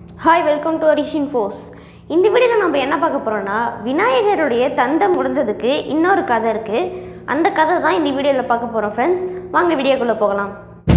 hi welcome to அரிஷின் force இந்த வீடியோவில் நம்ம என்ன பார்க்க போகிறோம்னா விநாயகருடைய தந்தம் முடிஞ்சதுக்கு இன்னொரு கதை இருக்குது அந்த கதை தான் இந்த வீடியோவில் பார்க்க போகிறோம் ஃப்ரெண்ட்ஸ் வாங்க வீடியோக்குள்ளே போகலாம்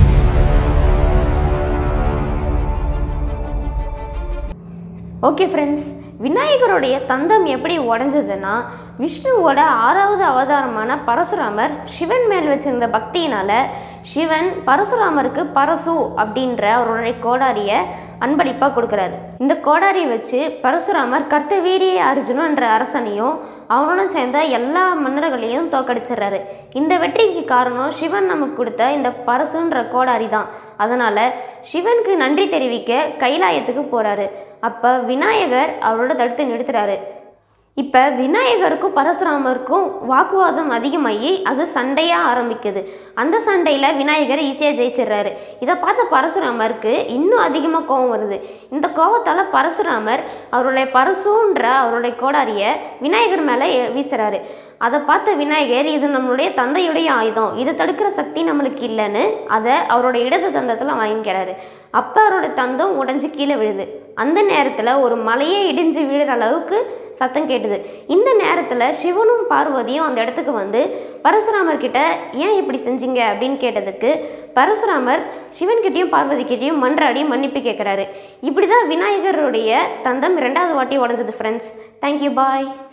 ஓகே ஃப்ரெண்ட்ஸ் விநாயகருடைய தந்தம் எப்படி உடஞ்சதுன்னா விஷ்ணுவோட ஆறாவது அவதாரமான பரசுராமர் சிவன் மேல் வச்சிருந்த பக்தியினால சிவன் பரசுராமருக்கு பரசு அப்படின்ற அவருடைய கோடாரியை அன்பளிப்பாக கொடுக்குறாரு இந்த கோடாரியை வச்சு பரசுராமர் கர்த்தவீரிய அர்ஜுனன்ற அரசனையும் அவனுடன் சேர்ந்த எல்லா மன்னர்களையும் தோக்கடிச்சிடுறாரு இந்த வெற்றிக்கு காரணம் சிவன் நமக்கு கொடுத்த இந்த பரசுன்ற கோடாரி தான் அதனால் சிவனுக்கு நன்றி தெரிவிக்க கைலாயத்துக்கு போகிறாரு அப்போ விநாயகர் அவரோட தடுத்து நிறுத்துறாரு இப்போ விநாயகருக்கும் பரசுராமருக்கும் வாக்குவாதம் அதிகமாகி அது சண்டையாக ஆரம்பிக்குது அந்த சண்டையில் விநாயகர் ஈஸியாக ஜெயிச்சிடுறாரு இதை பார்த்த பரசுராமருக்கு இன்னும் அதிகமாக கோபம் வருது இந்த கோபத்தால் பரசுராமர் அவருடைய பரசுன்ற அவருடைய கோடாரியை விநாயகர் மேலே வீசுறாரு அதை பார்த்த விநாயகர் இது நம்மளுடைய தந்தையுடைய ஆயுதம் இதை தடுக்கிற சக்தி நம்மளுக்கு இல்லைன்னு அதை அவரோட இடது தந்தத்தில் வாங்கிக்கிறாரு அப்போ அவரோட தந்தம் உடஞ்சி கீழே விழுது அந்த நேரத்தில் ஒரு மலையே இடிஞ்சு விழுற அளவுக்கு சத்தம் கேட்டுது இந்த நேரத்தில் சிவனும் பார்வதியும் அந்த இடத்துக்கு வந்து பரசுராமர் கிட்ட ஏன் இப்படி செஞ்சீங்க அப்படின்னு கேட்டதுக்கு பரசுராமர் சிவன்கிட்டயும் பார்வதிக்கிட்டேயும் மன்றாடி மன்னிப்பு கேட்குறாரு இப்படி தான் விநாயகருடைய தந்தம் ரெண்டாவது வாட்டி உடஞ்சது ஃப்ரெண்ட்ஸ் தேங்க்யூ பாய்